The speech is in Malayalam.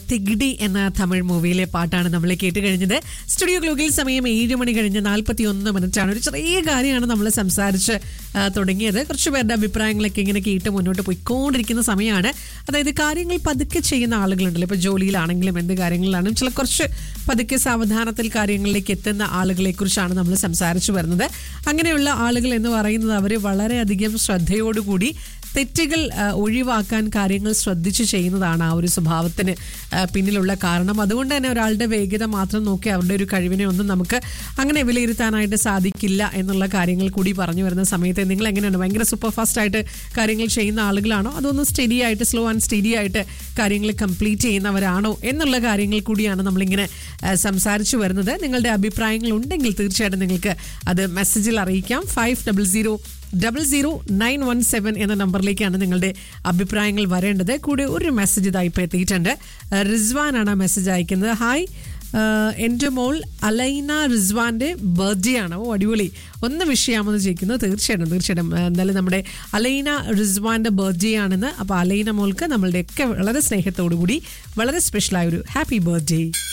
തിഗ്ഡി എന്ന തമിഴ് മൂവിയിലെ പാട്ടാണ് നമ്മൾ കേട്ട് കഴിഞ്ഞത് സ്റ്റുഡിയോ ഗ്ലോക്കിൽ സമയം ഏഴ് മണി കഴിഞ്ഞ് നാൽപ്പത്തി ഒന്ന് മിനിറ്റാണ് ഒരു ചെറിയ കാര്യമാണ് നമ്മൾ സംസാരിച്ച് ആ, തുടങ്ങിയത് കുറച്ച് പേരുടെ അഭിപ്രായങ്ങളൊക്കെ ഇങ്ങനെ കേട്ട് മുന്നോട്ട് പോയിക്കൊണ്ടിരിക്കുന്ന സമയമാണ് അതായത് കാര്യങ്ങൾ പതുക്കെ ചെയ്യുന്ന ആളുകളുണ്ടല്ലോ ഇപ്പോൾ ജോലിയിലാണെങ്കിലും എന്ത് കാര്യങ്ങളിലാണെങ്കിലും ചില കുറച്ച് പതുക്കെ സാവധാനത്തിൽ കാര്യങ്ങളിലേക്ക് എത്തുന്ന ആളുകളെ കുറിച്ചാണ് നമ്മൾ സംസാരിച്ചു വരുന്നത് അങ്ങനെയുള്ള ആളുകൾ എന്ന് പറയുന്നത് അവർ വളരെയധികം ശ്രദ്ധയോടുകൂടി തെറ്റുകൾ ആ, ഒഴിവാക്കാൻ കാര്യങ്ങൾ ശ്രദ്ധിച്ച് ചെയ്യുന്നതാണ് ആ ഒരു സ്വഭാവത്തിന് ആ, പിന്നിലുള്ള കാരണം അതുകൊണ്ട് തന്നെ ഒരാളുടെ വേഗത മാത്രം നോക്കി അവരുടെ ഒരു കഴിവിനെ ഒന്നും നമുക്ക് അങ്ങനെ വിലയിരുത്താനായിട്ട് സാധിക്കില്ല എന്നുള്ള കാര്യങ്ങൾ കൂടി പറഞ്ഞു വരുന്ന സമയത്ത് നിങ്ങൾ എങ്ങനെയാണ് ഭയങ്കര സൂപ്പർ ഫാസ്റ്റ് ആയിട്ട് കാര്യങ്ങൾ ചെയ്യുന്ന ആളുകളാണോ അതൊന്ന് സ്റ്റഡി ആയിട്ട് സ്ലോ ആൻഡ് സ്റ്റഡി ആയിട്ട് കാര്യങ്ങൾ കംപ്ലീറ്റ് ചെയ്യുന്നവരാണോ എന്നുള്ള കാര്യങ്ങൾ കൂടിയാണ് നമ്മളിങ്ങനെ ആ, സംസാരിച്ചു വരുന്നത് നിങ്ങളുടെ അഭിപ്രായങ്ങൾ ഉണ്ടെങ്കിൽ തീർച്ചയായിട്ടും നിങ്ങൾക്ക് അത് മെസ്സേജിൽ അറിയിക്കാം five double zero double zero nine one seven എന്ന നമ്പറിലേക്കാണ് നിങ്ങളുടെ അഭിപ്രായങ്ങൾ വരേണ്ടത് കൂടെ ഒരു മെസ്സേജ് ഇതായി ഇപ്പോൾ എത്തിയിട്ടുണ്ട് ആ, റിസ്വാനാണ് ആ മെസ്സേജ് അയക്കുന്നത് ഹായ് ആ, എൻ്റെ മോൾ അലൈന റിസ്വാന്റെ ബർത്ത്ഡേ ആണ് ഓ അടിപൊളി ഒന്ന് വിഷയാമെന്ന് ചോദിക്കുന്നു തീർച്ചയായിട്ടും തീർച്ചയായിട്ടും ആ, എന്തായാലും നമ്മുടെ അലൈന റിസ്വാന്റെ ബർത്ത്ഡേ ആണെന്ന് അപ്പോൾ അലൈന മോൾക്ക് നമ്മളുടെയൊക്കെ വളരെ സ്നേഹത്തോടു കൂടി വളരെ സ്പെഷ്യലായ ഒരു ഹാപ്പി ബർത്ത്ഡേ